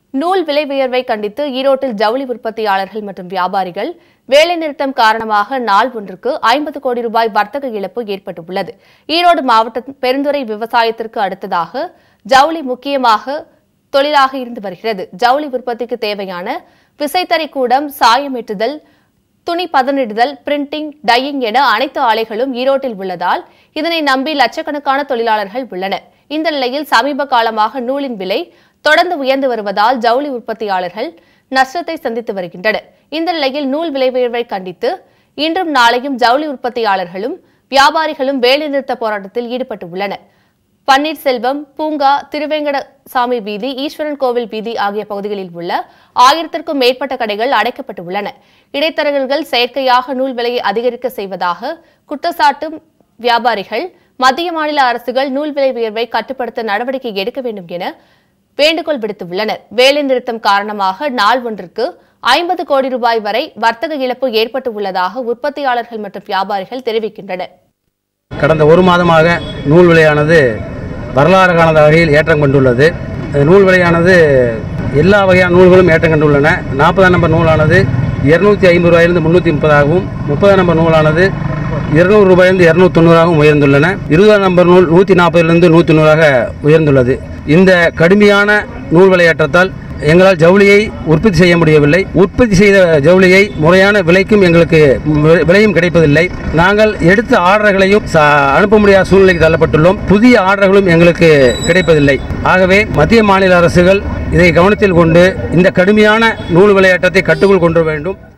நூல் விலை உயர்வை கண்டித்து ஈரோட்டில் ஜவுளி உற்பத்தியாளர்கள் மற்றும் வியாபாரிகள் வேலைநிறுத்தம் காரணமாக நாள் ஒன்றுக்கு ஐம்பது கோடி ரூபாய் வர்த்தக இழப்பு ஏற்பட்டுள்ளது ஈரோடு மாவட்டம் பெருந்துறை விவசாயத்திற்கு அடுத்ததாக ஜவுளி முக்கியமாக தொழிலாக இருந்து வருகிறது ஜவுளி உற்பத்திக்கு தேவையான விசைத்தறி கூடம் சாயமேற்றுதல் துணி பதனிடுதல் பிரிண்டிங் டையிங் என அனைத்து ஆலைகளும் ஈரோட்டில் உள்ளதால் இதனை நம்பி லட்சக்கணக்கான தொழிலாளர்கள் உள்ளனர் இந்த நிலையில் சமீப காலமாக நூலின் விலை தொடர்ந்து உயர்ந்து வருவதால் ஜவுளி உற்பத்தியாளர்கள் நஷ்டத்தை சந்தித்து வருகின்றனர் இந்த நிலையில் நூல் விலை உயர்வை கண்டித்து இன்றும் நாளையும் ஜவுளி உற்பத்தியாளர்களும் வியாபாரிகளும் வேலைநிறுத்த போராட்டத்தில் ஈடுபட்டு உள்ளனர் பன்னீர்செல்வம் பூங்கா திருவேங்கடசாமி வீதி ஈஸ்வரன் கோவில் வீதி ஆகிய பகுதிகளில் உள்ள ஆயிரத்திற்கும் மேற்பட்ட கடைகள் அடைக்கப்பட்டு உள்ளன இடைத்தரகர்கள் செயற்கையாக நூல் விலையை அதிகரிக்க செய்வதாக குற்றச்சாட்டும் வியாபாரிகள் மத்திய மாநில அரசுகள் நூல் விலை உயர்வை கட்டுப்படுத்த நடவடிக்கை எடுக்க வேண்டும் என வேண்டுகோள் விடுத்துள்ளனர் வேலை நிறுத்தம் காரணமாக நாள் ஒன்றுக்கு ஐம்பது கோடி ரூபாய் வரை வர்த்தக இழப்பு ஏற்பட்டு உள்ளதாக உற்பத்தியாளர்கள் மற்றும் வியாபாரிகள் தெரிவிக்கின்றனர் கடந்த ஒரு மாதமாக நூல் விலையானது வரலாறு காணாத வகையில் ஏற்றம் கொண்டுள்ளது இந்த நூல் விலையானது எல்லா வகையான நூல்களும் ஏற்றம் கண்டுள்ளன நாற்பதாம் நம்பர் நூலானது இரநூத்தி ஐம்பது ரூபாயிலிருந்து முந்நூற்றி முப்பதாகவும் முப்பதாம் நம்பர் நூலானது இருநூறு ரூபாயிலிருந்து இரநூத்தி தொண்ணூறாகவும் உயர்ந்துள்ளன இருபதாம் நம்பர் நூல் நூற்றி நாற்பதிலிருந்து நூற்றி நூறாக உயர்ந்துள்ளது இந்த கடுமையான நூல் விலையேற்றத்தால் எங்களால் ஜவுளியை உற்பத்தி செய்ய முடியவில்லை உற்பத்தி செய்த ஜவுளியை முறையான விலைக்கும் எங்களுக்கு வி- விலையும் கிடைப்பதில்லை நாங்கள் எடுத்த ஆர்டர்களையும் ச- அனுப்ப முடியாத சூழ்நிலைக்கு தள்ளப்பட்டுள்ளோம் புதிய ஆர்டர்களும் எங்களுக்கு கிடைப்பதில்லை ஆகவே மத்திய மாநில அரசுகள் இதை கவனத்தில் கொண்டு இந்த கடுமையான நூல் விளையாட்டத்தை கட்டுக்குள் கொண்டு வேண்டும்